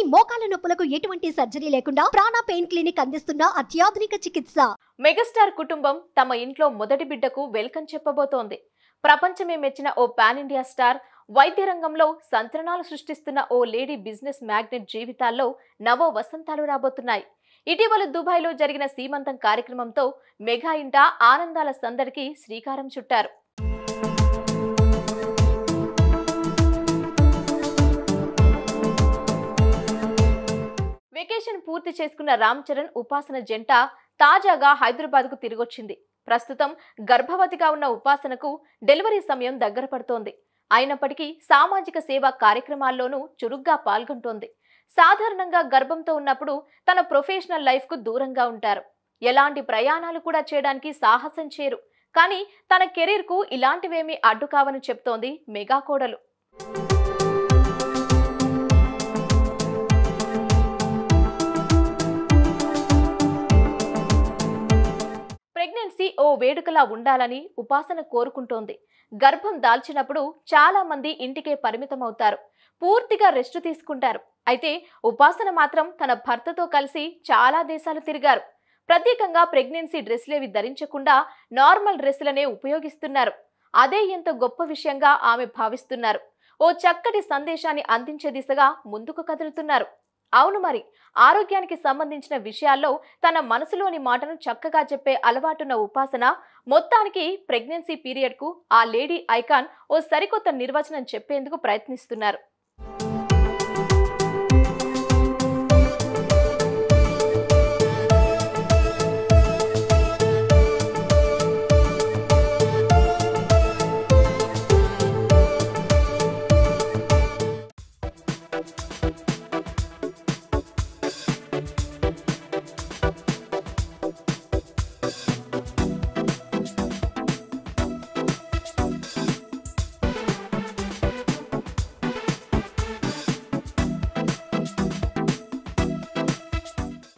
మోకాల నొప్పులకు ఎటువంటి సర్జరీ లేకుండా ప్రాణ పెయిన్ క్లినిక్ అందిస్తున్న అత్యాధునిక చికిత్స మెగాస్టార్ కుటుంబం తమ ఇంట్లో మొదటి బిడ్డకు వెల్కమ్ చెప్పబోతోంది ప్రపంచమే మెచ్చిన ఓ పాన్ ఇండియా స్టార్ వైద్య రంగంలో సంచలనాలు సృష్టిస్తున్న ఓ లేడీ బిజినెస్ మ్యాగ్నెట్ జీవితాల్లో నవ వసంతాలు రాబోతున్నాయి ఇటీవల దుబాయ్లో జరిగిన సీమంతం కార్యక్రమంతో మెగా ఇంట ఆనందాల సందడికి శ్రీకారం చుట్టారు వెకేషన్ పూర్తి చేసుకున్న రామ్ చరణ్ ఉపాసన జంట తాజాగా హైదరాబాద్కు తిరిగొచ్చింది ప్రస్తుతం గర్భవతిగా ఉన్న ఉపాసనకు డెలివరీ సమయం దగ్గర పడుతోంది అయినప్పటికీ సామాజిక సేవా కార్యక్రమాల్లోనూ చురుగ్గా పాల్గొంటోంది సాధారణంగా గర్భంతో ఉన్నప్పుడు తన ప్రొఫెషనల్ లైఫ్కు దూరంగా ఉంటారు ఎలాంటి ప్రయాణాలు కూడా చేయడానికి సాహసం చేయరు కానీ తన కెరీర్కు ఇలాంటివేమీ అడ్డు కావని చెప్తోంది మెగా కోడలు ప్రెగ్నెన్సీ ఓ వేడుకలా ఉండాలని ఉపాసన కోరుకుంటోంది గర్భం దాల్చినప్పుడు చాలా మంది ఇంటికే పరిమితమవుతారు పూర్తిగా రెస్ట్ తీసుకుంటారు అయితే ఉపాసన మాత్రం తన భర్తతో కలిసి చాలా దేశాలు తిరిగారు ప్రత్యేకంగా ప్రెగ్నెన్సీ డ్రెస్లేవి ధరించకుండా నార్మల్ డ్రెస్సులనే ఉపయోగిస్తున్నారు అదే ఎంత గొప్ప విషయంగా ఆమె భావిస్తున్నారు ఓ చక్కటి సందేశాన్ని అందించే దిశగా ముందుకు కదులుతున్నారు అవును మరి ఆరోగ్యానికి సంబంధించిన విషయాల్లో తన మనసులోని మాటను చక్కగా చెప్పే అలవాటున్న ఉపాసన మొత్తానికి ప్రెగ్నెన్సీ పీరియడ్కు ఆ లేడీ ఐకాన్ ఓ సరికొత్త నిర్వచనం చెప్పేందుకు ప్రయత్నిస్తున్నారు